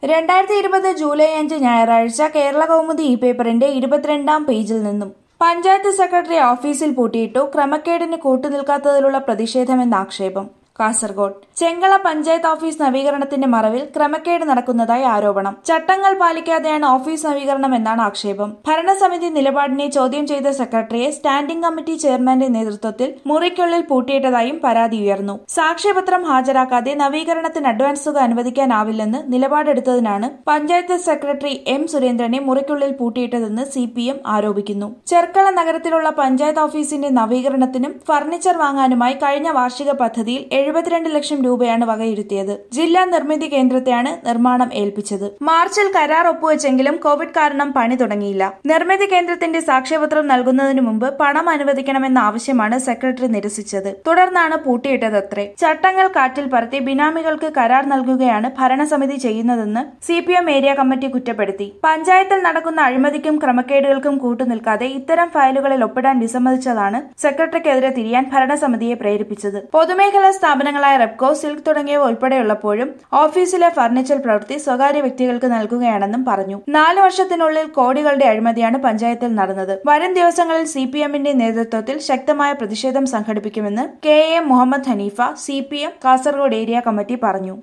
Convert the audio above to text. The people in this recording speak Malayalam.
രണ്ടായിരത്തി ഇരുപത് ജൂലൈ അഞ്ച് ഞായറാഴ്ച കേരള കൗമുദി ഇ പേപ്പറിന്റെ ഇരുപത്തിരണ്ടാം പേജിൽ നിന്നും പഞ്ചായത്ത് സെക്രട്ടറി ഓഫീസിൽ പൂട്ടിയിട്ടു ക്രമക്കേടിന് കൂട്ടുനിൽക്കാത്തതിലുള്ള പ്രതിഷേധമെന്ന ആക്ഷേപം കാസർഗോഡ് ചെങ്കള പഞ്ചായത്ത് ഓഫീസ് നവീകരണത്തിന്റെ മറവിൽ ക്രമക്കേട് നടക്കുന്നതായി ആരോപണം ചട്ടങ്ങൾ പാലിക്കാതെയാണ് ഓഫീസ് നവീകരണം എന്നാണ് ആക്ഷേപം ഭരണസമിതി നിലപാടിനെ ചോദ്യം ചെയ്ത സെക്രട്ടറിയെ സ്റ്റാൻഡിംഗ് കമ്മിറ്റി ചെയർമാന്റെ നേതൃത്വത്തിൽ മുറിക്കുള്ളിൽ പൂട്ടിയിട്ടതായും പരാതി ഉയർന്നു സാക്ഷ്യപത്രം ഹാജരാക്കാതെ നവീകരണത്തിന് അഡ്വാൻസ് തുക അനുവദിക്കാനാവില്ലെന്ന് നിലപാടെടുത്തതിനാണ് പഞ്ചായത്ത് സെക്രട്ടറി എം സുരേന്ദ്രനെ മുറിക്കുള്ളിൽ പൂട്ടിയിട്ടതെന്ന് സി പി എം ആരോപിക്കുന്നു ചെർക്കള നഗരത്തിലുള്ള പഞ്ചായത്ത് ഓഫീസിന്റെ നവീകരണത്തിനും ഫർണിച്ചർ വാങ്ങാനുമായി കഴിഞ്ഞ വാർഷിക പദ്ധതിയിൽ എഴുപത്തിരണ്ട് ലക്ഷം രൂപയാണ് വകയിരുത്തിയത് ജില്ലാ നിർമ്മിതി കേന്ദ്രത്തെയാണ് നിർമ്മാണം ഏൽപ്പിച്ചത് മാർച്ചിൽ കരാർ ഒപ്പുവെച്ചെങ്കിലും കോവിഡ് കാരണം പണി തുടങ്ങിയില്ല നിർമ്മിതി കേന്ദ്രത്തിന്റെ സാക്ഷ്യപത്രം നൽകുന്നതിന് മുമ്പ് പണം അനുവദിക്കണമെന്ന ആവശ്യമാണ് സെക്രട്ടറി നിരസിച്ചത് തുടർന്നാണ് പൂട്ടിയിട്ടതത്രേ ചട്ടങ്ങൾ കാറ്റിൽ പറത്തി ബിനാമികൾക്ക് കരാർ നൽകുകയാണ് ഭരണസമിതി ചെയ്യുന്നതെന്ന് C P M area committee കുറ്റപ്പെടുത്തി പഞ്ചായത്തിൽ നടക്കുന്ന അഴിമതിക്കും ക്രമക്കേടുകൾക്കും കൂട്ടുനിൽക്കാതെ ഇത്തരം ഫയലുകളിൽ ഒപ്പിടാൻ വിസമ്മതിച്ചതാണ് സെക്രട്ടറിക്കെതിരെ തിരിയാൻ ഭരണസമിതിയെ പ്രേരിപ്പിച്ചത് പൊതുമേഖലാ സ്ഥാപനങ്ങളായ റെപ്കോ സിൽക്ക് തുടങ്ങിയവ ഉൾപ്പെടെയുള്ളപ്പോഴും ഓഫീസിലെ ഫർണിച്ചർ പ്രവൃത്തി സ്വകാര്യ വ്യക്തികൾക്ക് നൽകുകയാണെന്നും പറഞ്ഞു നാല് വർഷത്തിനുള്ളിൽ കോടികളുടെ അഴിമതിയാണ് പഞ്ചായത്തിൽ നടന്നത് വരും ദിവസങ്ങളിൽ സി പി എമ്മിന്റെ നേതൃത്വത്തിൽ ശക്തമായ പ്രതിഷേധം സംഘടിപ്പിക്കുമെന്ന് K M Muhammad Hanifa C P M Kasaragod area committee പറഞ്ഞു